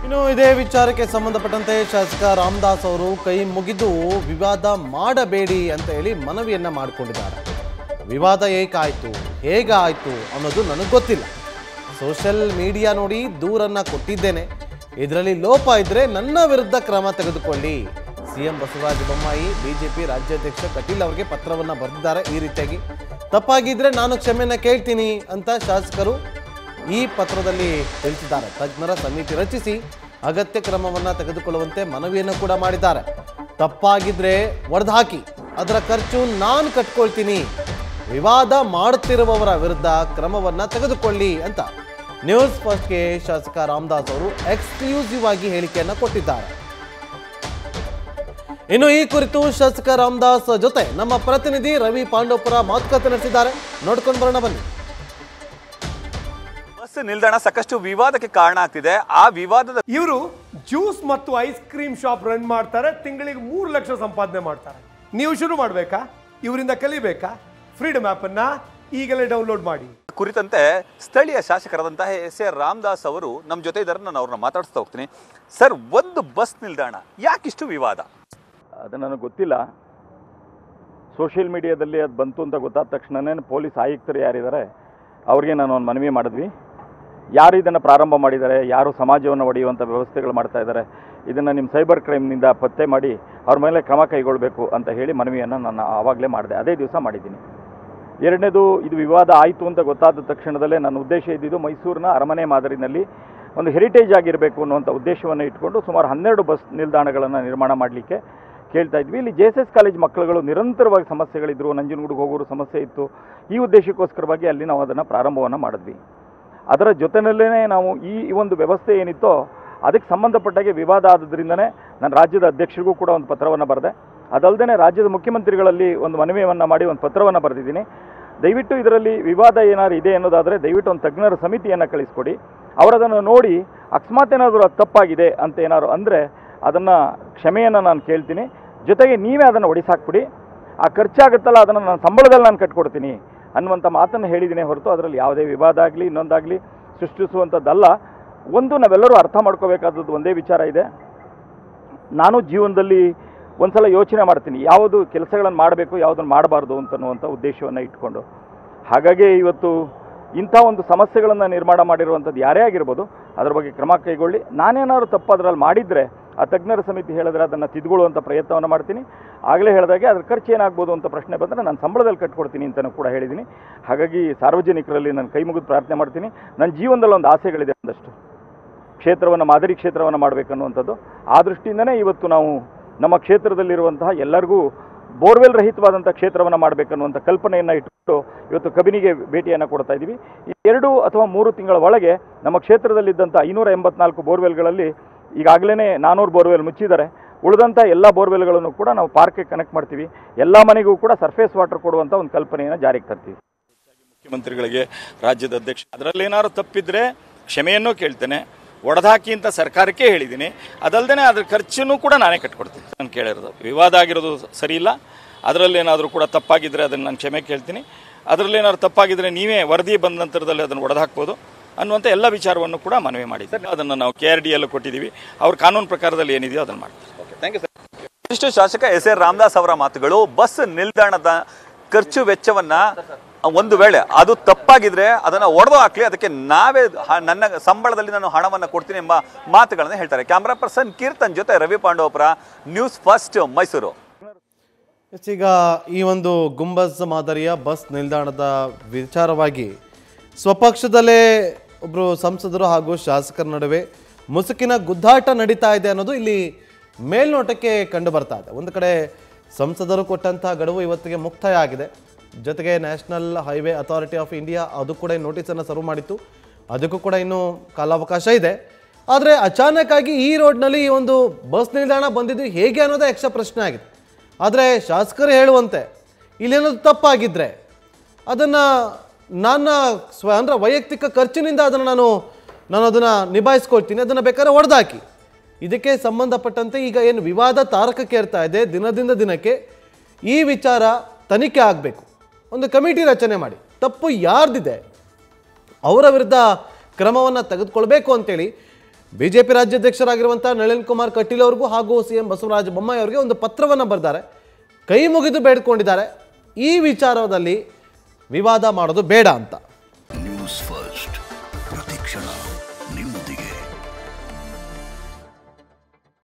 ಇನ್ನು ಇದೇ ವಿಚಾರಕ್ಕೆ ಸಂಬಂಧಪಟ್ಟಂತೆ ಶಾಸಕ ರಾಮದಾಸ್ ಅವರು ಕೈ ಮುಗಿದು ವಿವಾದ ಮಾಡಬೇಡಿ ಅಂತ ಹೇಳಿ ಮನವಿಯನ್ನ ಮಾಡಿಕೊಂಡಿದ್ದಾರೆ ವಿವಾದ ಏಕಾಯ್ತು ಹೇಗಾಯ್ತು ಅನ್ನೋದು ನನಗೆ ಗೊತ್ತಿಲ್ಲ ಸೋಷಿಯಲ್ ಮೀಡಿಯಾ ನೋಡಿ ದೂರನ್ನ ಕೊಟ್ಟಿದ್ದೇನೆ ಇದರಲ್ಲಿ ಲೋಪ ಇದ್ರೆ ನನ್ನ ವಿರುದ್ಧ ಕ್ರಮ ತೆಗೆದುಕೊಳ್ಳಿ ಸಿಎಂ ಬಸವರಾಜ ಬೊಮ್ಮಾಯಿ ಬಿಜೆಪಿ ರಾಜ್ಯಾಧ್ಯಕ್ಷ ಕಟೀಲ್ ಅವರಿಗೆ ಪತ್ರವನ್ನ ಬರೆದಿದ್ದಾರೆ ಈ ರೀತಿಯಾಗಿ ತಪ್ಪಾಗಿದ್ರೆ ನಾನು ಕ್ಷಮೆಯನ್ನ ಕೇಳ್ತೀನಿ ಅಂತ ಶಾಸಕರು ಈ ಪತ್ರದಲ್ಲಿ ತಿಳಿಸಿದ್ದಾರೆ ತಜ್ಞರ ಸಮಿತಿ ರಚಿಸಿ ಅಗತ್ಯ ಕ್ರಮವನ್ನ ತೆಗೆದುಕೊಳ್ಳುವಂತೆ ಮನವಿಯನ್ನು ಕೂಡ ಮಾಡಿದ್ದಾರೆ ತಪ್ಪಾಗಿದ್ರೆ ಒಡೆದು ಅದರ ಖರ್ಚು ನಾನು ಕಟ್ಕೊಳ್ತೀನಿ ವಿವಾದ ಮಾಡುತ್ತಿರುವವರ ವಿರುದ್ಧ ಕ್ರಮವನ್ನ ತೆಗೆದುಕೊಳ್ಳಿ ಅಂತ ನ್ಯೂಸ್ ಫಸ್ಟ್ಗೆ ಶಾಸಕ ರಾಮದಾಸ್ ಅವರು ಎಕ್ಸ್ಕ್ಲೂಸಿವ್ ಆಗಿ ಹೇಳಿಕೆಯನ್ನ ಕೊಟ್ಟಿದ್ದಾರೆ ಇನ್ನು ಈ ಕುರಿತು ಶಾಸಕ ರಾಮದಾಸ್ ಜೊತೆ ನಮ್ಮ ಪ್ರತಿನಿಧಿ ರವಿ ಪಾಂಡವಪುರ ಮಾತುಕತೆ ನಡೆಸಿದ್ದಾರೆ ನೋಡ್ಕೊಂಡು ಬರೋಣ ಬನ್ನಿ ಬಸ್ ನಿಲ್ದಾಣ ಸಾಕಷ್ಟು ವಿವಾದಕ್ಕೆ ಕಾರಣ ಆಗ್ತಿದೆ ಆ ವಿವಾದದ ಇವರು ಜ್ಯೂಸ್ ಮತ್ತು ಐಸ್ ಕ್ರೀಮ್ ಶಾಪ್ ರನ್ ಮಾಡ್ತಾರೆ ತಿಂಗಳಿಗೆ ಮೂರು ಲಕ್ಷ ಸಂಪಾದನೆ ಮಾಡ್ತಾರೆ ನೀವು ಶುರು ಮಾಡಬೇಕಾ ಇವರಿಂದ ಕಲಿಬೇಕಾ ಫ್ರೀಡಮ್ ಅನ್ನ ಈಗಲೇ ಡೌನ್ಲೋಡ್ ಮಾಡಿ ಕುರಿತಂತೆ ಸ್ಥಳೀಯ ಶಾಸಕರಾದಂತಹ ಎಸ್ ಎ ರಾಮದಾಸ್ ಅವರು ನಮ್ಮ ಜೊತೆ ಇದ್ದಾರೆ ನಾನು ಅವ್ರನ್ನ ಮಾತಾಡಿಸ್ತಾ ಹೋಗ್ತೀನಿ ಸರ್ ಒಂದು ಬಸ್ ನಿಲ್ದಾಣ ಯಾಕಿಷ್ಟು ವಿವಾದ ಅದು ನನಗೆ ಗೊತ್ತಿಲ್ಲ ಸೋಷಿಯಲ್ ಮೀಡಿಯಾದಲ್ಲಿ ಅದು ಬಂತು ಅಂತ ಗೊತ್ತಾದ ತಕ್ಷಣವೇ ಪೊಲೀಸ್ ಆಯುಕ್ತರು ಯಾರಿದ್ದಾರೆ ಅವ್ರಿಗೆ ನಾನು ಒಂದು ಮನವಿ ಮಾಡಿದ್ವಿ ಯಾರು ಇದನ್ನು ಪ್ರಾರಂಭ ಮಾಡಿದ್ದಾರೆ ಯಾರು ಸಮಾಜವನ್ನು ಒಡೆಯುವಂಥ ವ್ಯವಸ್ಥೆಗಳು ಮಾಡ್ತಾ ಇದ್ದಾರೆ ಇದನ್ನು ನಿಮ್ಮ ಸೈಬರ್ ಕ್ರೈಮ್ನಿಂದ ಪತ್ತೆ ಮಾಡಿ ಅವ್ರ ಮೇಲೆ ಕ್ರಮ ಕೈಗೊಳ್ಳಬೇಕು ಅಂತ ಹೇಳಿ ಮನವಿಯನ್ನು ನಾನು ಆವಾಗಲೇ ಮಾಡಿದೆ ಅದೇ ದಿವಸ ಮಾಡಿದ್ದೀನಿ ಎರಡನೇದು ಇದು ವಿವಾದ ಆಯಿತು ಅಂತ ಗೊತ್ತಾದ ತಕ್ಷಣದಲ್ಲೇ ನನ್ನ ಉದ್ದೇಶ ಇದ್ದಿದ್ದು ಮೈಸೂರಿನ ಅರಮನೆ ಮಾದರಿನಲ್ಲಿ ಒಂದು ಹೆರಿಟೇಜ್ ಆಗಿರಬೇಕು ಅನ್ನುವಂಥ ಉದ್ದೇಶವನ್ನು ಇಟ್ಕೊಂಡು ಸುಮಾರು ಹನ್ನೆರಡು ಬಸ್ ನಿಲ್ದಾಣಗಳನ್ನು ನಿರ್ಮಾಣ ಮಾಡಲಿಕ್ಕೆ ಕೇಳ್ತಾ ಇದ್ವಿ ಇಲ್ಲಿ ಜೆ ಎಸ್ ಎಸ್ ಕಾಲೇಜ್ ಮಕ್ಕಳುಗಳು ನಿರಂತರವಾಗಿ ಸಮಸ್ಯೆಗಳಿದ್ರು ನಂಜನಗೂಡಿಗೆ ಹೋಗೋರು ಸಮಸ್ಯೆ ಇತ್ತು ಈ ಉದ್ದೇಶಕ್ಕೋಸ್ಕರವಾಗಿ ಅಲ್ಲಿ ನಾವು ಅದನ್ನು ಪ್ರಾರಂಭವನ್ನು ಮಾಡಿದ್ವಿ ಅದರ ಜೊತೆಯಲ್ಲೇ ನಾವು ಈ ಈ ಒಂದು ವ್ಯವಸ್ಥೆ ಏನಿತ್ತೋ ಅದಕ್ಕೆ ಸಂಬಂಧಪಟ್ಟಾಗೆ ವಿವಾದ ಆದ್ದರಿಂದನೇ ನಾನು ರಾಜ್ಯದ ಅಧ್ಯಕ್ಷರಿಗೂ ಕೂಡ ಒಂದು ಪತ್ರವನ್ನು ಬರೆದೆ ಅದಲ್ಲದೆ ರಾಜ್ಯದ ಮುಖ್ಯಮಂತ್ರಿಗಳಲ್ಲಿ ಒಂದು ಮನವಿಯನ್ನು ಮಾಡಿ ಒಂದು ಪತ್ರವನ್ನು ಬರೆದಿದ್ದೀನಿ ದಯವಿಟ್ಟು ಇದರಲ್ಲಿ ವಿವಾದ ಏನಾದ್ರು ಇದೆ ಅನ್ನೋದಾದರೆ ದಯವಿಟ್ಟು ಒಂದು ತಜ್ಞರ ಸಮಿತಿಯನ್ನು ಕಳಿಸ್ಕೊಡಿ ಅವರದನ್ನು ನೋಡಿ ಅಕಸ್ಮಾತ್ ಏನಾದರೂ ಅದು ತಪ್ಪಾಗಿದೆ ಅಂತ ಏನಾದ್ರು ಅಂದರೆ ಅದನ್ನು ಕ್ಷಮೆಯನ್ನು ನಾನು ಕೇಳ್ತೀನಿ ಜೊತೆಗೆ ನೀವೇ ಅದನ್ನು ಒಡಿಸಾಕ್ಬಿಡಿ ಆ ಖರ್ಚಾಗುತ್ತಲ್ಲ ಅದನ್ನು ನಾನು ಸಂಬಳದಲ್ಲಿ ನಾನು ಕಟ್ಕೊಡ್ತೀನಿ ಅನ್ನುವಂಥ ಮಾತನ್ನು ಹೇಳಿದ್ದೀನಿ ಹೊರತು ಅದರಲ್ಲಿ ಯಾವುದೇ ವಿವಾದ ಆಗಲಿ ಇನ್ನೊಂದಾಗಲಿ ಸೃಷ್ಟಿಸುವಂಥದ್ದಲ್ಲ ಒಂದು ನಾವೆಲ್ಲರೂ ಅರ್ಥ ಮಾಡ್ಕೋಬೇಕಾದದ್ದು ಒಂದೇ ವಿಚಾರ ಇದೆ ನಾನು ಜೀವನದಲ್ಲಿ ಒಂದ್ಸಲ ಯೋಚನೆ ಮಾಡ್ತೀನಿ ಯಾವುದು ಕೆಲಸಗಳನ್ನು ಮಾಡಬೇಕು ಯಾವುದನ್ನು ಮಾಡಬಾರ್ದು ಅಂತನ್ನುವಂಥ ಉದ್ದೇಶವನ್ನು ಇಟ್ಕೊಂಡು ಹಾಗಾಗಿ ಇವತ್ತು ಇಂಥ ಒಂದು ಸಮಸ್ಯೆಗಳನ್ನು ನಿರ್ಮಾಣ ಮಾಡಿರುವಂಥದ್ದು ಯಾರೇ ಆಗಿರ್ಬೋದು ಅದ್ರ ಬಗ್ಗೆ ಕ್ರಮ ಕೈಗೊಳ್ಳಿ ನಾನೇನಾದ್ರು ತಪ್ಪು ಅದರಲ್ಲಿ ಮಾಡಿದರೆ ಆ ತಜ್ಞರ ಸಮಿತಿ ಹೇಳಿದ್ರೆ ಅದನ್ನು ತಿದ್ದುಕೊಳ್ಳುವಂಥ ಪ್ರಯತ್ನವನ್ನು ಮಾಡ್ತೀನಿ ಆಗಲೇ ಹೇಳಿದಾಗೆ ಅದ್ರ ಖರ್ಚು ಏನಾಗ್ಬೋದು ಅಂತ ಪ್ರಶ್ನೆ ಬಂದರೆ ನಾನು ಸಂಬಳದಲ್ಲಿ ಕಟ್ಕೊಡ್ತೀನಿ ಅಂತಲೂ ಕೂಡ ಹೇಳಿದ್ದೀನಿ ಹಾಗಾಗಿ ಸಾರ್ವಜನಿಕರಲ್ಲಿ ನಾನು ಕೈ ಮುಗಿದು ಪ್ರಾರ್ಥನೆ ಮಾಡ್ತೀನಿ ನನ್ನ ಜೀವನದಲ್ಲಿ ಒಂದು ಆಸೆಗಳಿದೆ ಒಂದಷ್ಟು ಕ್ಷೇತ್ರವನ್ನು ಮಾದರಿ ಕ್ಷೇತ್ರವನ್ನು ಮಾಡಬೇಕನ್ನುವಂಥದ್ದು ಆ ದೃಷ್ಟಿಯಿಂದನೇ ಇವತ್ತು ನಾವು ನಮ್ಮ ಕ್ಷೇತ್ರದಲ್ಲಿರುವಂತಹ ಎಲ್ಲರಿಗೂ ಬೋರ್ವೆಲ್ ರಹಿತವಾದಂಥ ಕ್ಷೇತ್ರವನ್ನು ಮಾಡಬೇಕನ್ನುವಂಥ ಕಲ್ಪನೆಯನ್ನು ಇಟ್ಟುಕೊಂಡು ಇವತ್ತು ಕಬಿನಿಗೆ ಭೇಟಿಯನ್ನು ಕೊಡ್ತಾ ಇದ್ದೀವಿ ಈ ಎರಡು ಅಥವಾ ಮೂರು ತಿಂಗಳ ಒಳಗೆ ನಮ್ಮ ಕ್ಷೇತ್ರದಲ್ಲಿದ್ದಂಥ ಐನೂರ ಎಂಬತ್ನಾಲ್ಕು ಬೋರ್ವೆಲ್ಗಳಲ್ಲಿ ಈಗಾಗಲೇ ನಾನ್ನೂರು ಬೋರ್ವೆಲ್ ಮುಚ್ಚಿದ್ದಾರೆ ಉಳಿದಂಥ ಎಲ್ಲ ಬೋರ್ವೆಲ್ಗಳನ್ನು ಕೂಡ ನಾವು ಪಾರ್ಕ್ಗೆ ಕನೆಕ್ಟ್ ಮಾಡ್ತೀವಿ ಎಲ್ಲ ಮನೆಗೂ ಕೂಡ ಸರ್ಫೇಸ್ ವಾಟರ್ ಕೊಡುವಂಥ ಒಂದು ಕಲ್ಪನೆಯನ್ನು ಜಾರಿಗೆ ತರ್ತೀವಿ ಮುಖ್ಯಮಂತ್ರಿಗಳಿಗೆ ರಾಜ್ಯದ ಅಧ್ಯಕ್ಷ ಅದರಲ್ಲಿ ಏನಾದ್ರು ತಪ್ಪಿದ್ರೆ ಕ್ಷಮೆಯನ್ನು ಕೇಳ್ತೇನೆ ಒಡೆದಾಕಿ ಅಂತ ಸರ್ಕಾರಕ್ಕೆ ಹೇಳಿದ್ದೀನಿ ಅದಲ್ಲದೆ ಅದ್ರ ಖರ್ಚನ್ನು ಕೂಡ ನಾನೇ ಕಟ್ಕೊಡ್ತೀನಿ ನಾನು ಕೇಳಿರೋದು ವಿವಾದ ಆಗಿರೋದು ಸರಿ ಇಲ್ಲ ಅದರಲ್ಲಿ ಏನಾದರೂ ಕೂಡ ತಪ್ಪಾಗಿದ್ದರೆ ಅದನ್ನು ನಾನು ಕ್ಷಮೆ ಕೇಳ್ತೀನಿ ಅದರಲ್ಲಿ ಏನಾದ್ರು ತಪ್ಪಾಗಿದ್ದರೆ ನೀವೇ ವರದಿ ಬಂದ ನಂತರದಲ್ಲಿ ಅದನ್ನು ಒಡೆದಾಕ್ಬೋದು ಅನ್ನುವಂಥ ಎಲ್ಲ ವಿಚಾರವನ್ನು ಕೂಡ ಮನವಿ ಮಾಡಿದ್ದೀನಿ ಅದನ್ನು ನಾವು ಕೆ ಆರ್ ಡಿ ಎಲ್ಲ ಕೊಟ್ಟಿದ್ದೀವಿ ಅವ್ರ ಕಾನೂನು ಪ್ರಕಾರದಲ್ಲಿ ಏನಿದೆಯೋ ಅದನ್ನು ಮಾಡ್ತಾರೆ ಥ್ಯಾಂಕ್ ಯು ಸರ್ ಇಷ್ಟು ಶಾಸಕ ಎಸ್ ಎ ರಾಮದಾಸ್ ಅವರ ಮಾತುಗಳು ಬಸ್ ನಿಲ್ದಾಣದ ಖರ್ಚು ವೆಚ್ಚವನ್ನ ಒಂದು ವೇಳೆ ಅದು ತಪ್ಪಾಗಿದ್ರೆ ಅದನ್ನ ಒಡೆದು ಹಾಕ್ಲಿ ಅದಕ್ಕೆ ನಾವೇ ಹ- ನನ್ನ ಸಂಬಳದಲ್ಲಿ ನಾನು ಹಣವನ್ನ ಕೊಡ್ತೀನಿ ಎಂಬ ಮಾತುಗಳನ್ನ ಹೇಳ್ತಾರೆ ಕ್ಯಾಮ್ರಾ ಪರ್ಸನ್ ಕೀರ್ತನ್ ಜೊತೆ ರವಿ ಪಾಂಡವಪುರ ನ್ಯೂಸ್ ಫಸ್ಟ್ ಮೈಸೂರು ಎಸ್, ಈಗ ಈ ಒಂದು ಗುಂಬಜ್ ಮಾದರಿಯ ಬಸ್ ನಿಲ್ದಾಣದ ವಿಚಾರವಾಗಿ ಸ್ವಪಕ್ಷದಲ್ಲೇ ಒಬ್ಬರು ಸಂಸದರು ಹಾಗೂ ಶಾಸಕರ ನಡುವೆ ಮುಸುಕಿನ ಗುದ್ದಾಟ ನಡೀತಾ ಇದೆ ಅನ್ನೋದು ಇಲ್ಲಿ ಮೇಲ್ನೋಟಕ್ಕೆ ಕಂಡು ಬರ್ತಾ ಇದೆ ಒಂದು ಕಡೆ ಸಂಸದರು ಕೊಟ್ಟಂತಹ ಗಡುವು ಇವತ್ತಿಗೆ ಮುಕ್ತಾಯ ಆಗಿದೆ ಜೊತೆಗೆ National Highway Authority of India ಅದು ಕೂಡ ನೋಟಿಸನ್ನು ಸರ್ವ್ ಮಾಡಿತ್ತು ಅದಕ್ಕೂ ಕೂಡ ಇನ್ನೂ ಕಾಲಾವಕಾಶ ಇದೆ ಆದರೆ ಅಚಾನಕ್ ಆಗಿ ಈ ರೋಡ್ನಲ್ಲಿ ಈ ಒಂದು ಬಸ್ ನಿಲ್ದಾಣ ಬಂದಿದ್ದು ಹೇಗೆ ಅನ್ನೋದೇ ಯಕ್ಷ ಪ್ರಶ್ನೆ ಆಗಿದೆ ಆದರೆ ಶಾಸಕರು ಹೇಳುವಂತೆ ಇಲ್ಲೇನಾದ್ರು ತಪ್ಪಾಗಿದ್ದರೆ ಅದನ್ನು ನನ್ನ ಸ್ವ ಅಂದರೆ ವೈಯಕ್ತಿಕ ಖರ್ಚಿನಿಂದ ಅದನ್ನು ನಾನು ನಾನು ಅದನ್ನು ನಿಭಾಯಿಸ್ಕೊಳ್ತೀನಿ ಅದನ್ನು ಬೇಕಾದ್ರೆ ಹೊಡೆದಾಕಿ ಇದಕ್ಕೆ ಸಂಬಂಧಪಟ್ಟಂತೆ ಈಗ ಏನು ವಿವಾದ ತಾರಕಕ್ಕೆ ಏರ್ತಾ ಇದೆ ದಿನದಿಂದ ದಿನಕ್ಕೆ ಈ ವಿಚಾರ ತನಿಖೆ ಆಗಬೇಕು ಒಂದು ಕಮಿಟಿ ರಚನೆ ಮಾಡಿ ತಪ್ಪು ಯಾರ್ದಿದೆ ಅವರ ವಿರುದ್ಧ ಕ್ರಮವನ್ನು ತೆಗೆದುಕೊಳ್ಬೇಕು ಅಂತೇಳಿ ಬಿಜೆಪಿ ರಾಜ್ಯಾಧ್ಯಕ್ಷರಾಗಿರುವಂಥ ನಳಿನ್ ಕುಮಾರ್ ಕಟೀಲ್ ಅವ್ರಿಗೂ ಹಾಗೂ ಸಿ ಎಂ ಬಸವರಾಜ ಬೊಮ್ಮಾಯಿ ಅವರಿಗೆ ಒಂದು ಪತ್ರವನ್ನು ಬರೆದಾರೆ ಕೈ ಮುಗಿದು ಬೇಡ್ಕೊಂಡಿದ್ದಾರೆ ಈ ವಿಚಾರದಲ್ಲಿ ವಿವಾದ ಮಾಡೋದು ಬೇಡ ಅಂತ ನ್ಯೂಸ್ ಫಸ್ಟ್ ಪ್ರತಿಕ್ಷಣ ನಿಮ್ಮೊಂದಿಗೆ